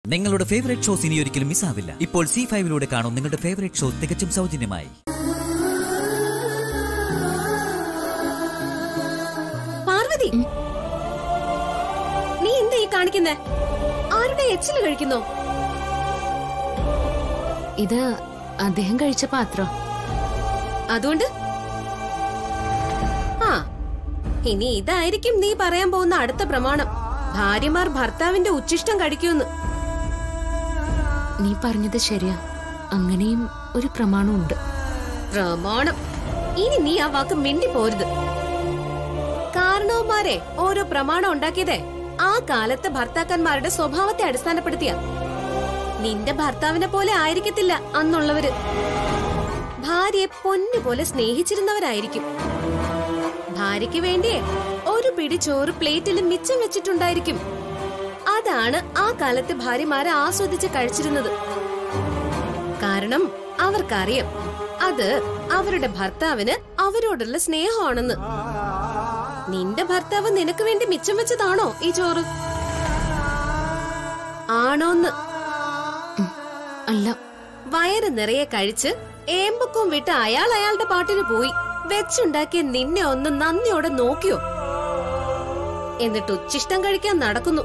നിങ്ങളുടെ favourite shows ഇനി ഒരിക്കലും മിസ്സാവില്ല ഇപ്പോൾ സി ഫൈവിലൂടെ കാണും നിങ്ങളുടെ ഫേവറേറ്റ് ഷോ തികച്ചും സൗജന്യമായി പാർവതി നീ എന്താ ഈ കാണിക്കുന്നേ ആരുടെ എച്ചില് കഴിക്കുന്നോ ഇത് അദ്ദേഹം കഴിച്ച പാത്രം അതുകൊണ്ട് ആ ഇനി ഇതായിരിക്കും നീ പറയാൻ പോകുന്ന അടുത്ത പ്രമാണം ഭാര്യമാർ ഭർത്താവിന്റെ ഉച്ചിഷ്ടം കഴിക്കുമെന്ന് നീ പറഞ്ഞത് ശരിയാ അങ്ങനെയും ഒരു പ്രമാണമുണ്ട് പ്രമാണം ഇനി നീ ആ വാക്ക് മിണ്ടി പോരുത് കാരണവന്മാരെ ഓരോ പ്രമാണം ഉണ്ടാക്കിയതേ ആ കാലത്തെ ഭർത്താക്കന്മാരുടെ സ്വഭാവത്തെ അടിസ്ഥാനപ്പെടുത്തിയ നിന്റെ ഭർത്താവിനെ പോലെ ആയിരിക്കത്തില്ല അന്നുള്ളവര് ഭാര്യയെ പൊന്നു പോലെ സ്നേഹിച്ചിരുന്നവരായിരിക്കും ഭാര്യയ്ക്ക് വേണ്ടിയേ ഒരു പിടി ചോറ് പ്ലേറ്റിൽ മിച്ചം വെച്ചിട്ടുണ്ടായിരിക്കും അതാണ് ആ കാലത്തെ ഭാര്യമാരെ ആസ്വദിച്ച് കഴിച്ചിരുന്നത് കാരണം അവർക്കറിയാം അത് അവരുടെ ഭർത്താവിന് അവരോടുള്ള സ്നേഹമാണെന്ന് നിന്റെ ഭർത്താവ് നിനക്ക് വേണ്ടി മിച്ചം വെച്ചതാണോ ഈ ചോറ് ആണോന്ന് അല്ല വയറ് നിറയെ കഴിച്ച് ഏമ്പക്കവും വിട്ട് അയാൾ അയാളുടെ പാട്ടിന് പോയി വെച്ചുണ്ടാക്കിയ നിന്നെ ഒന്ന് നന്ദിയോടെ നോക്കിയോ എന്നിട്ട് ഉച്ചിഷ്ടം കഴിക്കാൻ നടക്കുന്നു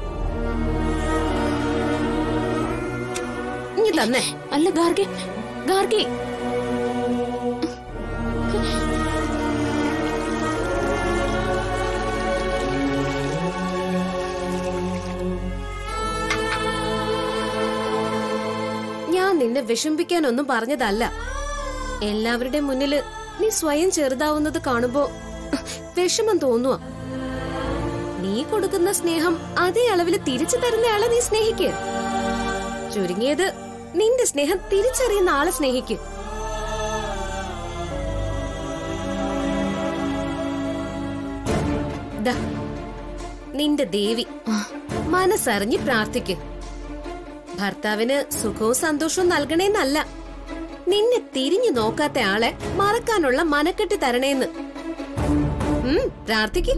ഇനി തന്നെ അല്ല ഗാർഗെ ഗാർഗെ ഞാൻ നിന്നെ വിഷമിപ്പിക്കാനൊന്നും പറഞ്ഞതല്ല എല്ലാവരുടെ മുന്നില് നീ സ്വയം ചെറുതാവുന്നത് കാണുമ്പോ വിഷമം തോന്നുക നീ കൊടുക്കുന്ന സ്നേഹം അതേ അളവിൽ തിരിച്ചു തരുന്നയാളെ നീ സ്നേഹിക്ക് ചുരുങ്ങിയത് നിന്റെ സ്നേഹം തിരിച്ചറിയുന്ന ആളെ സ്നേഹിക്ക് ദാ, നിന്റെ ദേവി മനസ്സറിഞ്ഞ് പ്രാർത്ഥിക്ക് ഭർത്താവിന് സുഖവും സന്തോഷവും നൽകണേന്നല്ല നിന്നെ തിരിഞ്ഞു നോക്കാത്ത ആളെ മറക്കാനുള്ള മനക്കെട്ട് തരണേന്ന് ഉം പ്രാർത്ഥിക്ക്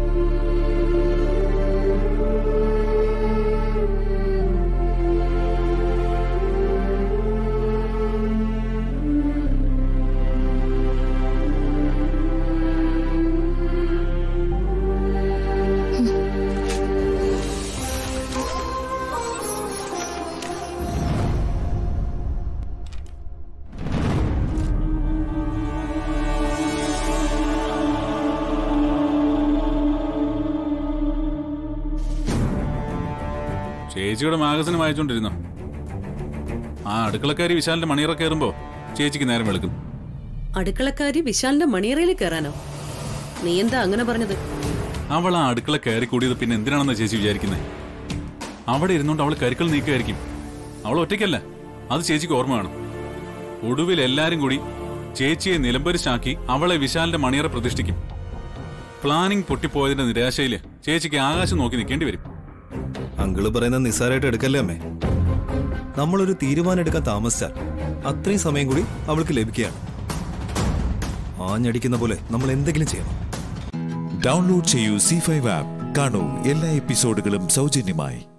ചേച്ചിയുടെ മാഗസിൻ വായിച്ചോണ്ടിരുന്നു ആ അടുക്കളക്കാരി വിശാലിന്റെ മണിയറ കയറുമ്പോ ചേച്ചിക്ക് നേരം വെളുക്കും അടുക്കളക്കാരി വിശാലിന്റെ മണിയറയിൽ കയറാനോ നീ എന്താ അങ്ങനെ പറഞ്ഞത് അവൾ ആ അടുക്കള കയറി കൂടിയത് പിന്നെ എന്തിനാണെന്ന് ചേച്ചി വിചാരിക്കുന്നത് അവിടെ ഇരുന്നുകൊണ്ട് അവൾ കരുക്കൾ നീക്കുമായിരിക്കും അവൾ ഒറ്റയ്ക്കല്ല അത് ചേച്ചിക്ക് ഓർമ്മ വേണം ഒടുവിൽ എല്ലാരും കൂടി ചേച്ചിയെ നിലംപരിശാക്കി അവളെ വിശാലിന്റെ മണിയറ പ്രതിഷ്ഠിക്കും പ്ലാനിംഗ് പൊട്ടിപ്പോയതിന്റെ നിരാശയില് ചേച്ചിക്ക് ആകാശം നോക്കി നിൽക്കേണ്ടി വരും അങ്കിള് പറയുന്നത് നിസ്സാരമായിട്ട് എടുക്കല്ലേ അമ്മേ നമ്മളൊരു തീരുമാനം എടുക്കാൻ താമസിച്ചാൽ അത്രയും സമയം കൂടി അവൾക്ക് ലഭിക്കുകയാണ് ആഞ്ഞടിക്കുന്ന പോലെ നമ്മൾ എന്തെങ്കിലും ചെയ്യണം ഡൗൺലോഡ് ചെയ്യൂ സി ഫൈവ് ആപ്പ് കാണൂ എല്ലാ എപ്പിസോഡുകളും സൗജന്യമായി